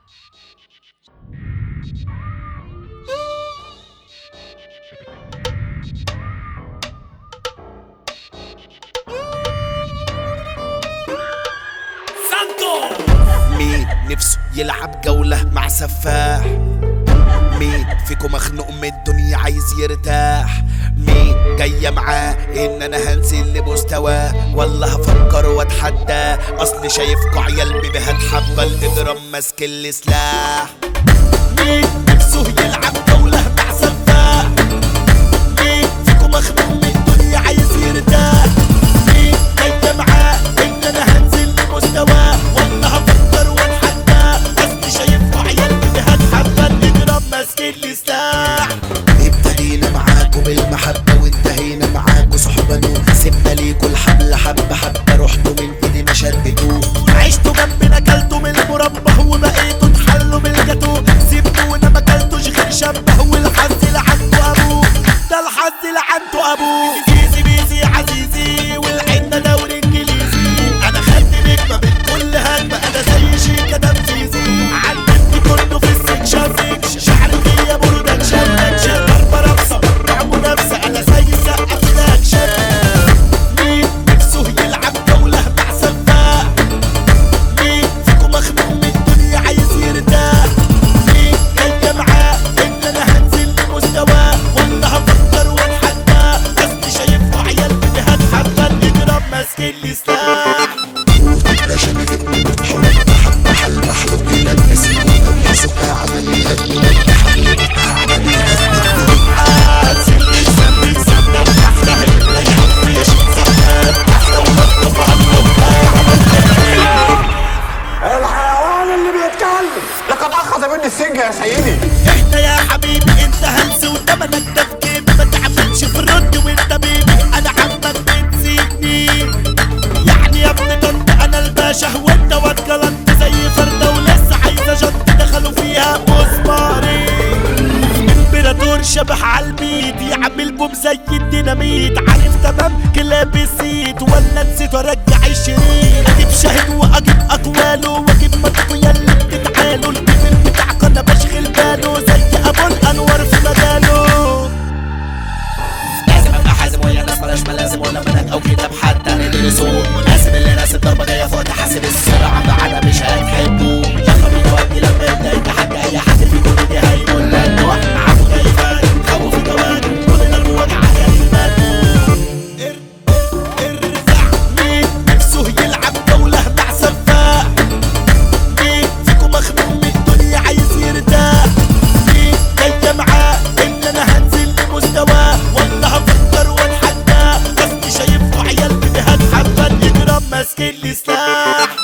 مين نفسه يلعب جولة مع سفاح مين فيكم مخنوق من الدنيا عايز يرتاح مين جاية معاه ان انا هنزل لمستواه ولا هفكر واتحدى اصل شايفكوا عيال بيبيهات حبة الاجرام ماسك السلاح مين نفسه يلعب جولة مع سفاح مين فيكم مخنوق من الدنيا عايز يرتاح مين جاية معاه ان انا هنزل لمستواه ولا هفكر واتحدى اصل شايفكوا عيال بيبيهات حبة الاجرام ماسك السلاح ابتدينا معاكم بالمحبة وانتهينا معاكم صحبة سيبنا ليكوا الحبل حبة حبة رحتوا من ايدينا شدتوه عشتوا جنبنا كلتوا من المربى وبقيتوا تحلوا من الجاتو سيبتونا ما كلتوش غير شبه والحظ لعنتوا ابوه ده الحظ لعنتوا ابوه بيزي بيزي عزيزي والعنا دوري انجليزي انا خدت نجمة من كل هجمة انا زي شيكا تنفيذي علمتني كله في السكشن شعري فيا برودكشن اكشن ضربة رقصة رعب منافسة انا زي السقا في الاكشن مين نفسه يلعب جولة مع سفاح مين فيكم مخنوق من الدنيا عايز يرتاح مين جاية معاه ان انا هنزل لمستواه ولا هفكر واتحدى اصل شايفكوا عيال بيبيهات حبة الاجرام ماسك السلاح الحيوان اللي بيتكلم لقد اخذ مني السجن يا سيدي احنا يا حبيبي انت هلس وتمنك ده في جيبي ما تعملش في الرد وانت بيبي انا عمك بتزيدني يعني يا ابني كنت انا الباشا وانت واد جلنت زي فردة ولسه عايزة جد دخلوا فيها مسماري امبراطور شبح عالبيت يعملكم زي الديناميت عارف تمام كلاب السيد ولا نسيت وارجع الشريط اجيب شاهد واجيب اقواله واجيب مدفوية اللي بتتعالوا الكبير بتاعك انا بشغل باله زي ابو الانوار في مجاله لازم ابقى حازم ويا ناس بلاش ملازم ولا منهج او كتاب حتى ندرسوه لازم اللي راسم ضربه جايه فوق تحاسب السرعه معانا مش هتحبوه يلا بينا ودي لما يبدا يتحدى اي حد فيكم دي هيقول مجنوع معاكم جاي فارق خوف الجوانب كلنا المواجعه جاي المجنون ارزع مين نفسه يلعب جوله مع سفاح مين فيكم مخنوق من الدنيا عايز يرتاح مين جاية معاه ان انا هنزل لمستواه ولا هفكر واتحدى اصلي شايفكوا عيال بيبيهات حبة الاجرام ماسك السلاح